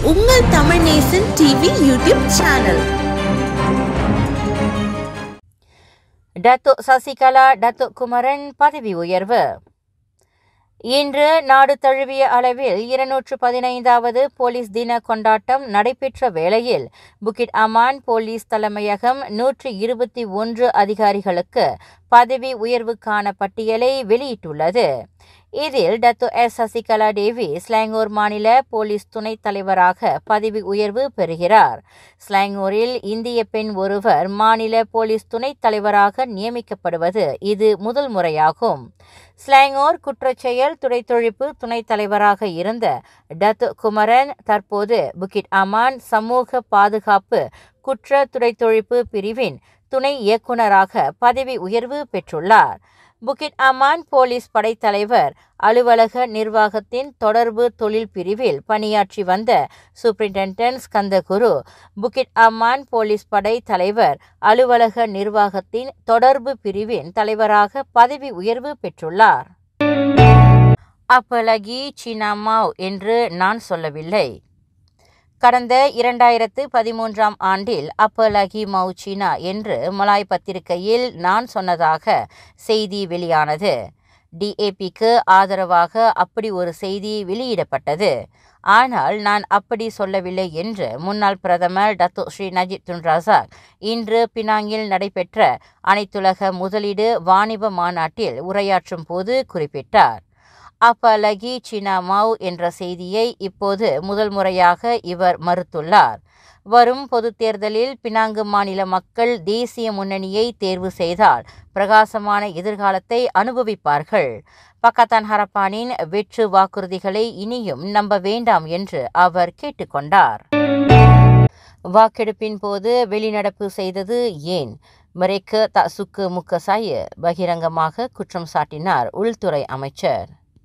உங்கள் Tamil Nesan TV YouTube channel Dato Sasikala Dato Kumaran பதவி உயர்வு இன்று நாடு தழுவிய அளவில் இருநூற்று பதினைந்தாவது போலீஸ் தின கொண்டாட்டம் நடைபெற்ற வேளையில் புக்கிட் அமான் போலீஸ் தலைமையகம் நூற்று இருபத்தி ஒன்று அதிகாரிகளுக்கு பதவி உயர்வுக்கான பட்டியலை வெளியிட்டுள்ளது இதில் Datuk S Sasikala Devi Selangor மாநில போலீஸ் துணைத் தலைவராக பதவி உயர்வு பெறுகிறார் ஸ்லாங்கூரில் இந்திய பெண் ஒருவர் மாநில போலீஸ் துணைத் தலைவராக நியமிக்கப்படுவது இது முதல் முறையாகும் ஸ்லாங்கோர் குற்றச்செயல் துறைத்தொழிப்பு துணைத் தலைவராக இருந்த டத்து குமரன் தற்போது புக்கிட் அமான் சமூக பாதுகாப்பு குற்ற துறைத்தொழிப்பு பிரிவின் துணை இயக்குநராக பதவி உயர்வு பெற்றுள்ளார் புக்கிட் அமான் போலீஸ் படைத்தலைவர் அலுவலக நிர்வாகத்தின் தொடர்பு தொழில் பிரிவில் பணியாற்றி வந்த superintendent Skandaguru Bukit Aman police படை தலைவர் அலுவலக நிர்வாகத்தின் தொடர்பு பிரிவின் தலைவராக பதவி உயர்வு பெற்றுள்ளார் அப்பலகி சினாமாவ் என்று நான் சொல்லவில்லை கடந்த இரண்டாயிரத்து பதிமூன்றாம் ஆண்டில் அப்பலகி மவுச்சினா என்று மலாய் பத்திரிகையில் நான் சொன்னதாக செய்தி வெளியானது டிஏபிக்கு ஆதரவாக அப்படி ஒரு செய்தி வெளியிடப்பட்டது ஆனால் நான் அப்படி சொல்லவில்லை என்று முன்னாள் பிரதமர் Dato Sri Najib Tun Razak இன்று பினாங்கில் நடைபெற்ற அனைத்துலக முதலீடு வாணிப மாநாட்டில் உரையாற்றும் போது குறிப்பிட்டார் அப்பலகி சினாமாவ் என்ற செய்தியை இப்போது முதல் முறையாக இவர் மறுத்துள்ளார் வரும் பொதுத் தேர்தலில் பினாங்கு மாநில மக்கள் தேசிய முன்னணியை தேர்வு செய்தால் பிரகாசமான எதிர்காலத்தை அனுபவிப்பார்கள் பக்கத்தான் ஹரப்பானின் வெற்று வாக்குறுதிகளை இனியும் நம்ப வேண்டாம் என்று அவர் கேட்டுக்கொண்டார் வாக்கெடுப்பின் போது வெளிநடப்பு செய்தது ஏன் மறைக்க தசுக்கு முக்க சாய பகிரங்கமாக குற்றம் சாட்டினார் உள்துறை அமைச்சர்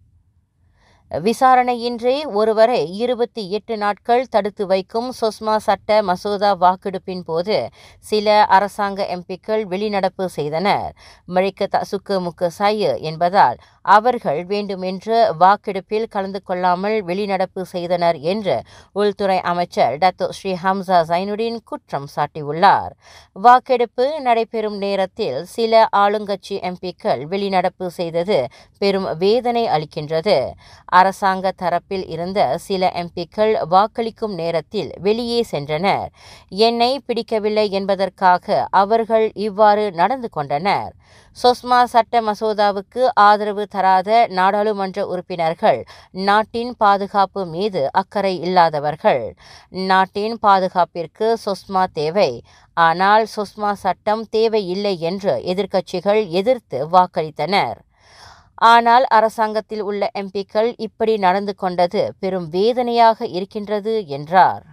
விசாரணையின்றி ஒருவரை இருபத்தி எட்டு நாட்கள் தடுத்து வைக்கும் சொஸ்மா சட்ட மசோதா வாக்கெடுப்பின் போது சில அரசாங்க எம்பிக்கள் வெளிநடப்பு செய்தனர் மழைக்க தசுக்கு முக்கு சாய என்பதால் அவர்கள் வேண்டுமென்று வாக்கெடுப்பில் கலந்து கொள்ளாமல் வெளிநடப்பு செய்தனர் என்று உள்துறை அமைச்சர் டத்தோ ஸ்ரீ ஹம்சா சைனுடின் குற்றம் சாட்டியுள்ளார் வாக்கெடுப்பு நடைபெறும் நேரத்தில் சில ஆளுங்கட்சி எம்பிக்கள் வெளிநடப்பு செய்தது பெரும் வேதனை அளிக்கின்றது அரசாங்க தரப்பில் இருந்த சில எம்பிக்கள் வாக்களிக்கும் நேரத்தில் வெளியே சென்றனர் என்னை பிடிக்கவில்லை என்பதற்காக அவர்கள் இவ்வாறு நடந்து கொண்டனர் சொஸ்மா சட்ட மசோதாவுக்கு ஆதரவு தராத நாடாளுமன்ற உறுப்பினர்கள் நாட்டின் பாதுகாப்பு மீது அக்கறை இல்லாதவர்கள் நாட்டின் பாதுகாப்பிற்கு சொஸ்மா தேவை ஆனால் சொஸ்மா சட்டம் தேவையில்லை என்று எதிர்க்கட்சிகள் எதிர்த்து வாக்களித்தனர் ஆனால் அரசாங்கத்தில் உள்ள எம்பிக்கள் இப்படி நடந்து கொண்டது பெரும் வேதனையாக இருக்கின்றது என்றார்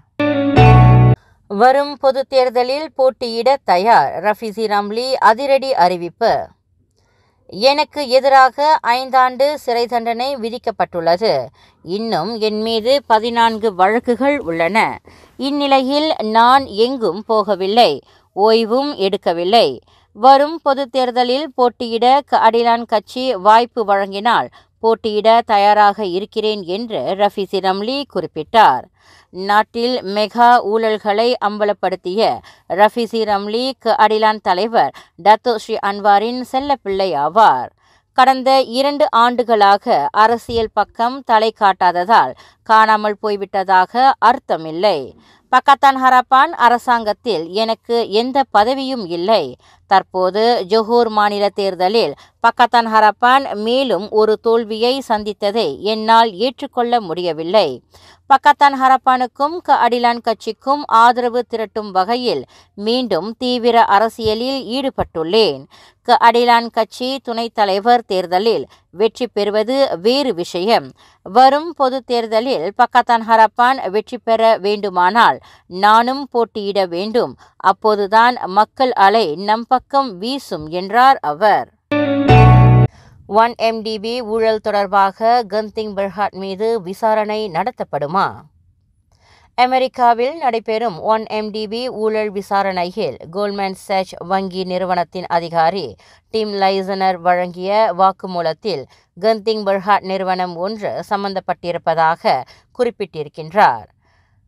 வரும் பொது தேர்தலில் போட்டியிட தயார் ரஃபிசி ரம்லி அதிரடி அறிவிப்பு எனக்கு எதிராக ஐந்தாண்டு சிறை தண்டனை விதிக்கப்பட்டுள்ளது இன்னும் என் மீது பதினான்கு வழக்குகள் உள்ளன இந்நிலையில் நான் எங்கும் போகவில்லை ஓய்வும் எடுக்கவில்லை வரும் பொது தேர்தலில் போட்டியிட அடிலான் கட்சி வாய்ப்பு வழங்கினால் போட்டியிட தயாராக இருக்கிறேன் என்று ரஃபிசி ரம்லி குறிப்பிட்டார் நாட்டில் மெகா ஊழல்களை அம்பலப்படுத்திய ரஃபிசி ரம்லி அடிலான் தலைவர் டத்தோ ஸ்ரீ அன்வாரின் செல்லப்பிள்ளை ஆவார் கடந்த இரண்டு ஆண்டுகளாக அரசியல் பக்கம் தலை காட்டாததால் காணாமல் போய்விட்டதாக அர்த்தமில்லை பக்கத்தான் ஹரப்பான் அரசாங்கத்தில் எனக்கு எந்த பதவியும் இல்லை தற்போது ஜொஹூர் மாநில தேர்தலில் பக்கத்தான் ஹரப்பான் மேலும் ஒரு தோல்வியை சந்தித்ததை என்னால் ஏற்றுக்கொள்ள முடியவில்லை பக்கத்தான் ஹரப்பானுக்கும் க அடிலான் கட்சிக்கும் ஆதரவு திரட்டும் வகையில் மீண்டும் தீவிர அரசியலில் ஈடுபட்டுள்ளேன் க அடிலான் கட்சி துணைத் தலைவர் தேர்தலில் வெற்றி பெறுவது வேறு விஷயம் வரும் பொது தேர்தலில் பக்கத்தான் ஹரப்பான் வெற்றி பெற வேண்டுமானால் நானும் போட்டியிட வேண்டும் அப்போதுதான் மக்கள் அலை நம் பக்கம் வீசும் என்றார் அவர் ஒன் எம்டிபி ஊழல் தொடர்பாக கந்திங் பெர்ஹாட் மீது விசாரணை நடத்தப்படுமா அமெரிக்காவில் நடைபெறும் ஒன் எம்டிபி ஊழல் விசாரணையில் கோல்ட்மேன் சேச் வங்கி நிறுவனத்தின் அதிகாரி டிம் லைசனர் வழங்கிய வாக்குமூலத்தில் கந்திங் பெர்ஹாட் நிறுவனம் ஒன்று சம்பந்தப்பட்டிருப்பதாக குறிப்பிட்டிருக்கின்றார்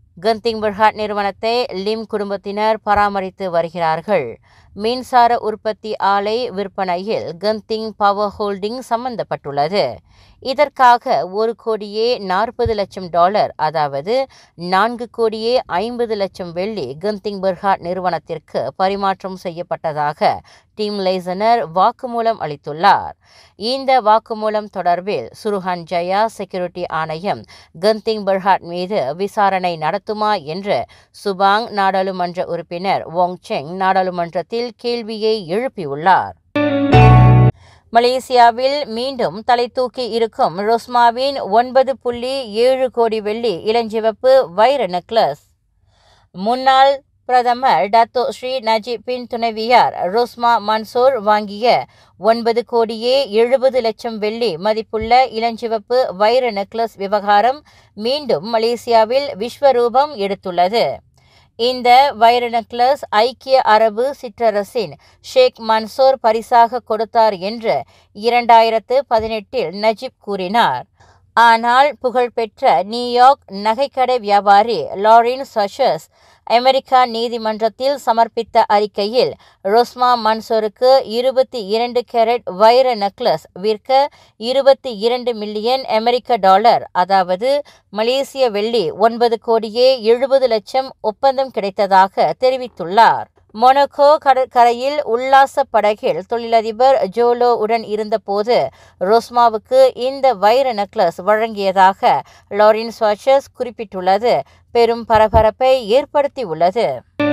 கந்திங் பர்ஹாட் நிறுவனத்தை லிம் குடும்பத்தினர் பராமரித்து வருகிறார்கள் மின்சார உற்பத்தி ஆலை விற்பனையில் கந்திங் பவர் ஹோல்டிங் சம்பந்தப்பட்டுள்ளது இதற்காக ஒரு கோடியே நாற்பது லட்சம் டாலர் அதாவது நான்கு கோடியே ஐம்பது லட்சம் வெள்ளி கந்திங் பர்ஹாட் நிறுவனத்திற்கு பரிமாற்றம் செய்யப்பட்டதாக டீம் லைசனர் வாக்குமூலம் அளித்துள்ளார் இந்த வாக்குமூலம் தொடர்பில் சுருஹான் ஜயா செக்யூரிட்டி ஆணையம் கந்திங் பர்ஹாட் மீது விசாரணை நடத்துமா என்று சுபாங் நாடாளுமன்ற உறுப்பினர் வோங் செங் நாடாளுமன்றத்தில் கேள்வியை எழுப்பியுள்ளார் மலேசியாவில் மீண்டும் தலை தூக்கி இருக்கும் ரோஸ்மாவின் ஒன்பது புள்ளி ஏழு கோடி வெள்ளி இளஞ்சிவப்பு வைர நெக்லஸ் முன்னாள் பிரதமர் டத்தோ ஸ்ரீ நஜீப் பின் துணைவியார் ரோஸ்மா மன்சூர் வாங்கிய ஒன்பது கோடியே எழுபது லட்சம் வெள்ளி மதிப்புள்ள இளஞ்சிவப்பு வைர நெக்லஸ் விவகாரம் மீண்டும் மலேசியாவில் விஸ்வரூபம் எடுத்துள்ளது இந்த வைர நெக்லஸ் ஐக்கிய அரபு சிற்றரசின் ஷேக் மன்சூர் பரிசாக கொடுத்தார் என்று இரண்டாயிரத்து பதினெட்டில் நஜீப் கூறினார் ஆனால் புகழ்பெற்ற நியூயார்க் நகைக்கடை வியாபாரி லாரின் சஷஸ் அமெரிக்கா நீதிமன்றத்தில் சமர்ப்பித்த அறிக்கையில் ரோஸ்மா மன்சூருக்கு இருபத்தி இரண்டு கேரட் வைர நெக்லஸ் விற்க இருபத்தி இரண்டு மில்லியன் அமெரிக்க டாலர் அதாவது மலேசிய வெள்ளி ஒன்பது கோடியே எழுபது லட்சம் ஒப்பந்தம் கிடைத்ததாக தெரிவித்துள்ளார் மொனகோ கடற்கரையில் உல்லாச படகில் தொழிலதிபர் ஜோலோ உடன் இருந்தபோது ரோஸ்மாவுக்கு இந்த வைர நெக்லஸ் வழங்கியதாக லாரின் ஸ்வாச்சஸ் குறிப்பிட்டுள்ளது பெரும் பரபரப்பை ஏற்படுத்தியுள்ளது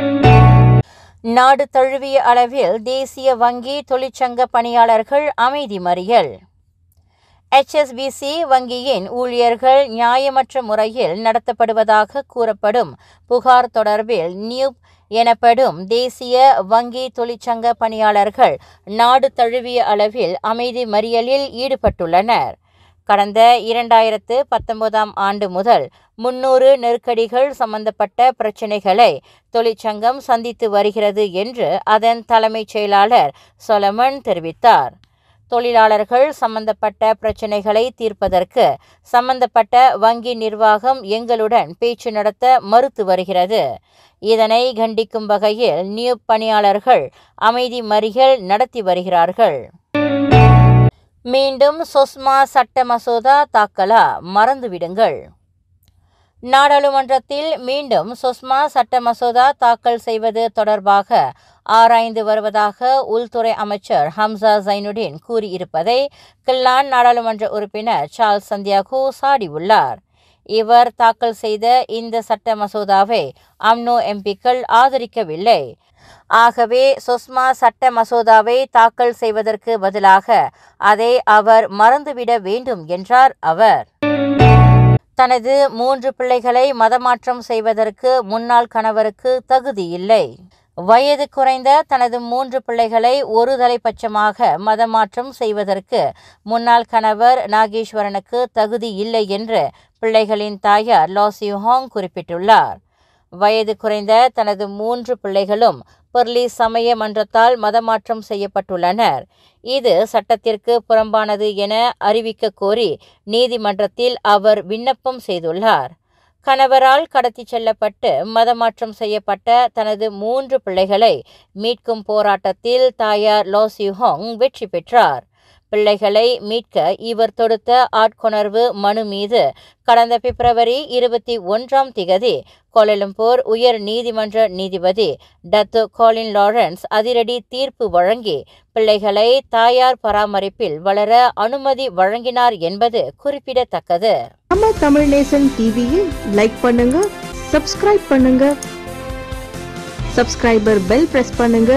நாடு தழுவிய அளவில் தேசிய வங்கி தொழிற்சங்க பணியாளர்கள் அமைதி மறியல் எச்எஸ்பிசி வங்கியின் ஊழியர்கள் நியாயமற்ற முறையில் நடத்தப்படுவதாக கூறப்படும் புகார் தொடர்பில் நியூப் எனப்படும் தேசிய வங்கி தொழிற்சங்க பணியாளர்கள் நாடு தழுவிய அளவில் அமைதி மறியலில் ஈடுபட்டுள்ளனர் கடந்த இரண்டாயிரத்து பத்தொன்பதாம் ஆண்டு முதல் முன்னூறு நெருக்கடிகள் சம்பந்தப்பட்ட பிரச்சினைகளை தொழிற்சங்கம் சந்தித்து வருகிறது என்று அதன் தலைமைச் செயலாளர் சொலமன் தெரிவித்தார் தொழிலாளர்கள் சம்பந்தப்பட்ட பிரச்சினைகளை தீர்ப்பதற்கு சம்பந்தப்பட்ட வங்கி நிர்வாகம் எங்களுடன் பேச்சு நடத்த மறுத்து வருகிறது இதனை கண்டிக்கும் வகையில் நியூ பணியாளர்கள் அமைதி மறியல் நடத்தி வருகிறார்கள் மீண்டும் சொஸ்மா சட்ட மசோதா தாக்கலா மறந்துவிடுங்கள் நாடாளுமன்றத்தில் மீண்டும் சொஸ்மா சட்ட மசோதா தாக்கல் செய்வது தொடர்பாக ஆராய்ந்து வருவதாக உள்துறை அமைச்சர் ஹம்சா ஜைனுடீன் கூறியிருப்பதை கில்லான் நாடாளுமன்ற உறுப்பினர் சார்ல்ஸ் சந்தியாகோ சாடியுள்ளார் இவர் தாக்கல் செய்த இந்த சட்ட மசோதாவை அம்னோ எம்பிக்கள் ஆதரிக்கவில்லை ஆகவே சொஸ்மா சட்ட மசோதாவை தாக்கல் செய்வதற்கு பதிலாக அதை அவர் மறந்துவிட வேண்டும் என்றார் அவர் தனது மூன்று பிள்ளைகளை மதமாற்றம் செய்வதற்கு முன்னாள் கணவருக்கு தகுதி இல்லை வயது குறைந்த தனது மூன்று பிள்ளைகளை ஒரு தலைப்பட்சமாக மதமாற்றம் செய்வதற்கு முன்னாள் கணவர் நாகேஸ்வரனுக்கு தகுதி இல்லை என்று பிள்ளைகளின் தாயார் லாசியுஹாங் குறிப்பிட்டுள்ளார் வயது குறைந்த தனது மூன்று பிள்ளைகளும் பொர்லி சமய மன்றத்தால் மதமாற்றம் செய்யப்பட்டுள்ளனர் இது சட்டத்திற்கு புறம்பானது என அறிவிக்க கோரி நீதிமன்றத்தில் அவர் விண்ணப்பம் செய்துள்ளார் கணவரால் கடத்திச் செல்லப்பட்டு மதமாற்றம் செய்யப்பட்ட தனது மூன்று பிள்ளைகளை மீட்கும் போராட்டத்தில் தாயார் லாசியுஹோங் வெற்றி பெற்றார் பிள்ளைகளை மீட்க இவர் தொடுத்த ஆட்கொணர்வு மனு மீது கடந்த பிப்ரவரி இருபத்தி ஒன்றாம் திகதி கோலலம்பூர் உயர் நீதிமன்ற நீதிபதி டத்து காலின் லாரன்ஸ் அதிரடி தீர்ப்பு வழங்கி பிள்ளைகளை தாயார் பராமரிப்பில் வளர அனுமதி வழங்கினார் என்பது குறிப்பிடத்தக்கது நம்ம தமிழ் நேசன் டிவியில் லைக் பண்ணுங்க சப்ஸ்கிரைப் பண்ணுங்க சப்ஸ்கிரைபர் பெல் பிரஸ் பண்ணுங்க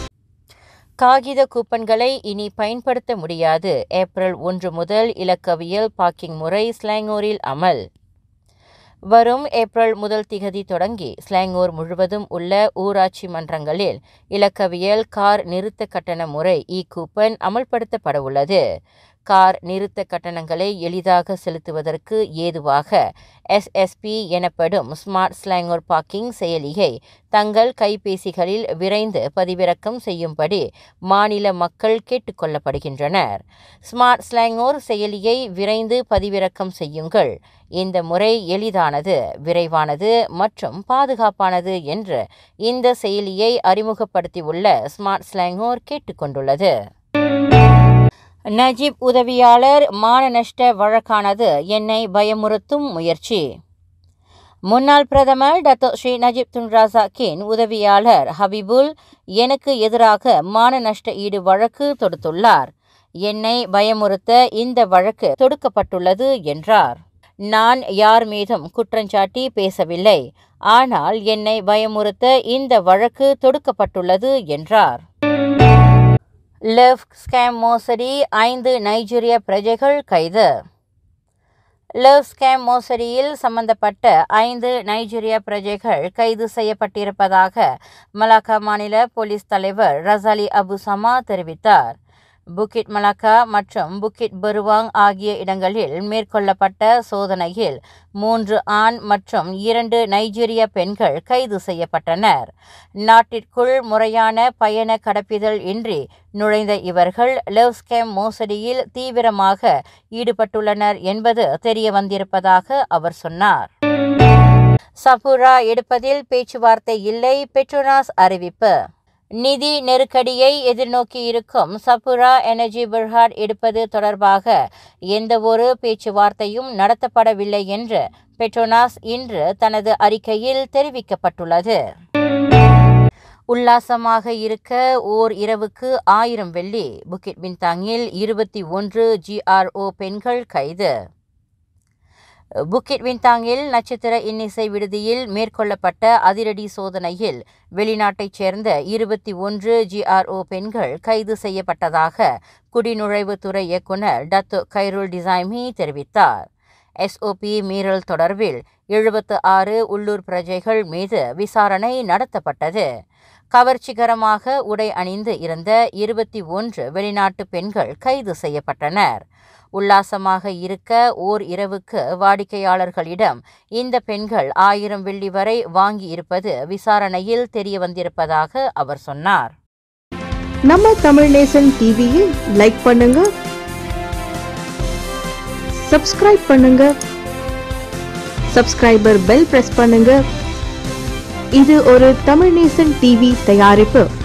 காகித கூப்பன்களை இனி பயன்படுத்த முடியாது ஏப்ரல் ஒன்று முதல் இலக்கவியல் பார்க்கிங் முறை ஸ்லாங்கூரில் அமல் வரும் ஏப்ரல் முதல் திகதி தொடங்கி ஸ்லாங்கூர் முழுவதும் உள்ள ஊராட்சி மன்றங்களில் இலக்கவியல் கார் நிறுத்த கட்டண முறை இ கூப்பன் அமல்படுத்தப்பட உள்ளது கார் நிறுத்த கட்டணங்களை எளிதாக செலுத்துவதற்கு ஏதுவாக எஸ்எஸ்பி எனப்படும் ஸ்மார்ட் ஸ்லாங்கோர் பார்க்கிங் செயலியை தங்கள் கைபேசிகளில் விரைந்து பதிவிறக்கம் செய்யும்படி மாநில மக்கள் கேட்டுக்கொள்ளப்படுகின்றனர் ஸ்மார்ட் ஸ்லாங்கோர் செயலியை விரைந்து பதிவிறக்கம் செய்யுங்கள் இந்த முறை எளிதானது விரைவானது மற்றும் பாதுகாப்பானது என்று இந்த செயலியை அறிமுகப்படுத்தியுள்ள ஸ்மார்ட் ஸ்லாங்கோர் கேட்டுக்கொண்டுள்ளது நஜீப் உதவியாளர் மான நஷ்ட வழக்கானது என்னை பயமுறுத்தும் முயற்சி முன்னாள் பிரதமர் டத்தோ ஸ்ரீ நஜீப் துன் ராசாக்கின் உதவியாளர் ஹபிபுல் எனக்கு எதிராக மான நஷ்ட ஈடு வழக்கு தொடுத்துள்ளார் என்னை பயமுறுத்த இந்த வழக்கு தொடுக்கப்பட்டுள்ளது என்றார் நான் யார் மீதும் குற்றஞ்சாட்டி பேசவில்லை ஆனால் என்னை பயமுறுத்த இந்த வழக்கு தொடுக்கப்பட்டுள்ளது என்றார் லெவ் ஸ்கேம் மோசடி ஐந்து நைஜீரிய பிரஜைகள் கைது லவ் ஸ்கேம் மோசடியில் சம்பந்தப்பட்ட ஐந்து நைஜீரிய பிரஜைகள் கைது செய்யப்பட்டிருப்பதாக மலாக்கா மாநில போலீஸ் தலைவர் ரசாலி அபு சமா தெரிவித்தார் புக்கிட் மலாக்கா மற்றும் புக்கிட் பெருவாங் ஆகிய இடங்களில் மேற்கொள்ளப்பட்ட சோதனையில் மூன்று ஆண் மற்றும் இரண்டு நைஜீரிய பெண்கள் கைது செய்யப்பட்டனர் நாட்டிற்குள் முறையான பயண கடப்பிதழ் இன்றி நுழைந்த இவர்கள் லவ் ஸ்கேம் மோசடியில் தீவிரமாக ஈடுபட்டுள்ளனர் என்பது தெரிய வந்திருப்பதாக அவர் சொன்னார் சபுரா எடுப்பதில் பேச்சுவார்த்தை இல்லை பெட்ரோனாஸ் அறிவிப்பு நிதி நெருக்கடியை எதிர்நோக்கி இருக்கும் சபுரா எனர்ஜி பிர்ஹாட் எடுப்பது தொடர்பாக எந்தவொரு பேச்சுவார்த்தையும் நடத்தப்படவில்லை என்று பெட்ரோனாஸ் இன்று தனது அறிக்கையில் தெரிவிக்கப்பட்டுள்ளது உல்லாசமாக இருக்க ஓர் இரவுக்கு ஆயிரம் வெள்ளி புக்கிட் பின்தாங்கில் இருபத்தி ஒன்று ஜிஆர்ஓ பெண்கள் கைது புக்கிட் வின்தாங்கில் நட்சத்திர இன்னிசை விடுதியில் மேற்கொள்ளப்பட்ட அதிரடி சோதனையில் வெளிநாட்டைச் சேர்ந்த இருபத்தி ஒன்று ஜிஆர்ஓ பெண்கள் கைது செய்யப்பட்டதாக குடிநுழைவுத்துறை இயக்குநர் டத்து கைருல் டிசைமி தெரிவித்தார் எஸ்ஓபி மீறல் தொடர்பில் எழுபத்து ஆறு உள்ளூர் பிரஜைகள் மீது விசாரணை நடத்தப்பட்டது கவர்ச்சிகரமாக உடை அணிந்து இருந்த இருபத்தி ஒன்று வெளிநாட்டு பெண்கள் கைது செய்யப்பட்டனர் உல்லாசமாக இருக்க ஓர் இரவுக்கு வாடிக்கையாளர்களிடம் இந்த பெண்கள் ஆயிரம் வெள்ளி வரை வாங்கி இருப்பது விசாரணையில் தெரிய வந்திருப்பதாக அவர் சொன்னார் நம்ம தமிழ் நேசன் டிவியை லைக் பண்ணுங்க சப்ஸ்கிரைப் பண்ணுங்க சப்ஸ்கிரைபர் பெல் பிரஸ் பண்ணுங்க இது ஒரு தமிழ் நேசன் டிவி தயாரிப்பு